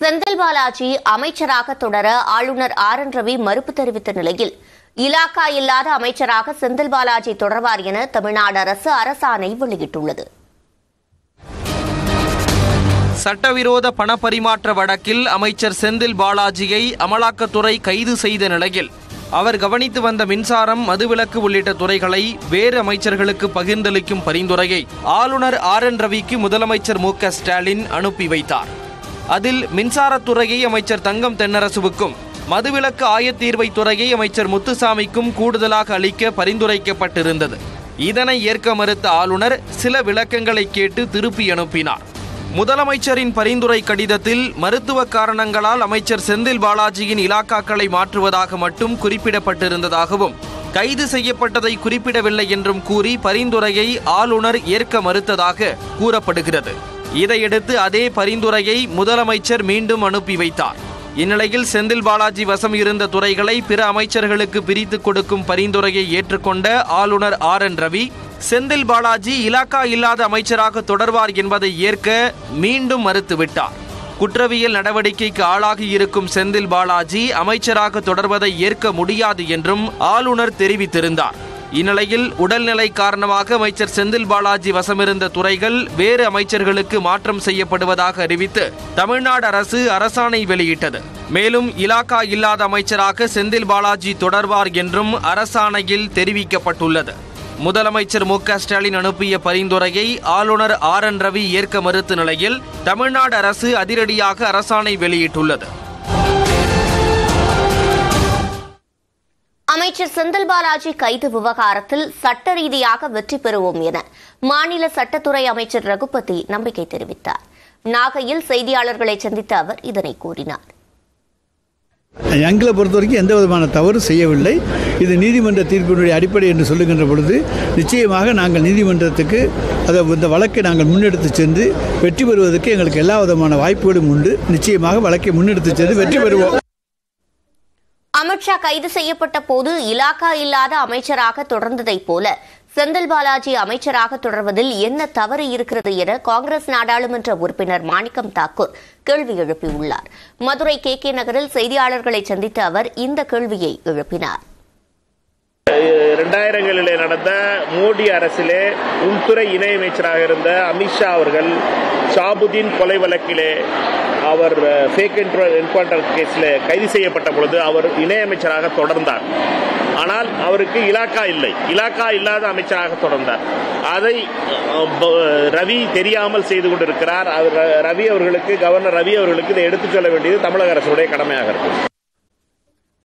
செந்தில் பாலாஜி அமைச்சராக தொடர ஆளுநர் ஆர் என் ரவி மறுப்பு தெரிவித்த நிலையில் இலாக்கா இல்லாத அமைச்சராக செந்தில் பாலாஜி தொடர்வார் என தமிழ்நாடு அரசு அரசாணை வெளியிட்டுள்ளது சட்டவிரோத பணப்பரிமாற்ற வழக்கில் அமைச்சர் செந்தில் பாலாஜியை அமலாக்கத்துறை கைது செய்த நிலையில் அவர் கவனித்து வந்த மின்சாரம் மதுவிலக்கு உள்ளிட்ட துறைகளை வேறு அமைச்சர்களுக்கு பகிர்ந்தளிக்கும் பரிந்துரையை ஆளுநர் ஆர் என் ரவிக்கு முதலமைச்சர் மு க ஸ்டாலின் அனுப்பி வைத்தார் அதில் மின்சாரத்துறையை அமைச்சர் தங்கம் தென்னரசுவுக்கும் மதுவிலக்கு ஆயத்தீர்வை துறையை அமைச்சர் முத்துசாமிக்கும் கூடுதலாக அளிக்க பரிந்துரைக்கப்பட்டிருந்தது இதனை ஏற்க மறுத்த ஆளுநர் சில விளக்கங்களை கேட்டு திருப்பி அனுப்பினார் முதலமைச்சரின் பரிந்துரை கடிதத்தில் மருத்துவ காரணங்களால் அமைச்சர் செந்தில் பாலாஜியின் இலாக்காக்களை மாற்றுவதாக மட்டும் குறிப்பிடப்பட்டிருந்ததாகவும் கைது செய்யப்பட்டதை குறிப்பிடவில்லை என்றும் கூறி பரிந்துரையை ஆளுநர் ஏற்க மறுத்ததாக கூறப்படுகிறது இதையடுத்து அதே பரிந்துரையை முதலமைச்சர் மீண்டும் அனுப்பி வைத்தார் இந்நிலையில் செந்தில் பாலாஜி வசம் இருந்த துறைகளை பிற அமைச்சர்களுக்கு பிரித்து கொடுக்கும் பரிந்துரையை ஏற்றுக்கொண்ட ஆளுநர் ஆர் என் ரவி செந்தில் பாலாஜி இலாக்கா இல்லாத அமைச்சராக தொடர்வார் என்பதை ஏற்க மீண்டும் மறுத்துவிட்டார் குற்றவியல் நடவடிக்கைக்கு ஆளாகி இருக்கும் செந்தில் பாலாஜி அமைச்சராக தொடர்வதை ஏற்க முடியாது என்றும் ஆளுநர் தெரிவித்திருந்தார் இந்நிலையில் உடல்நிலை காரணமாக அமைச்சர் செந்தில் பாலாஜி வசமிருந்த துறைகள் வேறு அமைச்சர்களுக்கு மாற்றம் செய்யப்படுவதாக அறிவித்து தமிழ்நாடு அரசு அரசாணை வெளியிட்டது மேலும் இலாக்கா இல்லாத அமைச்சராக செந்தில் பாலாஜி தொடர்வார் என்றும் அரசாணையில் தெரிவிக்கப்பட்டுள்ளது முதலமைச்சர் மு க ஸ்டாலின் அனுப்பிய பரிந்துரையை ஆளுநர் ஆர் என் ரவி ஏற்க மறுத்த நிலையில் தமிழ்நாடு அரசு அதிரடியாக அரசாணை வெளியிட்டுள்ளது அமைச்சர் செந்தில் பாலாஜி கைது விவகாரத்தில் சட்ட ரீதியாக வெற்றி பெறுவோம் என மாநில சட்டத்துறை அமைச்சர் ரகுபதி நம்பிக்கை தெரிவித்தார் நாகையில் செய்தியாளர்களை சந்தித்த அவர் இதனை கூறினார் எங்களை பொறுத்த வரைக்கும் எந்த விதமான தவறு செய்யவில்லை இது நீதிமன்ற தீர்ப்பினுடைய அடிப்படை என்று சொல்லுகின்ற பொழுது நிச்சயமாக நாங்கள் நீதிமன்றத்துக்கு அதை இந்த வழக்கை நாங்கள் முன்னெடுத்து சென்று வெற்றி பெறுவதற்கு எங்களுக்கு எல்லா விதமான வாய்ப்புகளும் உண்டு நிச்சயமாக வழக்கை முன்னெடுத்து சென்று வெற்றி பெறுவோம் அமித்ஷா கைது செய்யப்பட்ட போது இலாக்கா இல்லாத அமைச்சராக தொடர்ந்ததைப் போல செந்தில் பாலாஜி அமைச்சராக தொடர்வதில் என்ன தவறு இருக்கிறது என காங்கிரஸ் நாடாளுமன்ற உறுப்பினர் மாணிக்கம் தாக்கூர் கேள்வி எழுப்பியுள்ளார் மதுரை கே கே நகரில் செய்தியாளர்களை சந்தித்த அவர் இந்த கேள்வியை எழுப்பினார் இரண்டாயிரங்களிலே நடந்த மோடி அரசிலே உள்துறை இணையமைச்சராக இருந்த அமித்ஷா அவர்கள் ஷாபுதீன் கொலை வழக்கிலே அவர் ஃபேக் என்கவுண்டர் கேஸில் கைது செய்யப்பட்ட பொழுது அவர் இணையமைச்சராக தொடர்ந்தார் ஆனால் அவருக்கு இலாக்கா இல்லை இலாக்கா இல்லாத அமைச்சராக தொடர்ந்தார் அதை அஹ், ப- ரவி தெரியாமல் செய்து கொண்டிருக்கிறார் அவர் ரவி அவர்களுக்கு கவர்னர் ரவி அவர்களுக்கு இதை எடுத்துச் சொல்ல வேண்டியது தமிழக அரசுடைய கடமையாக இருக்கும்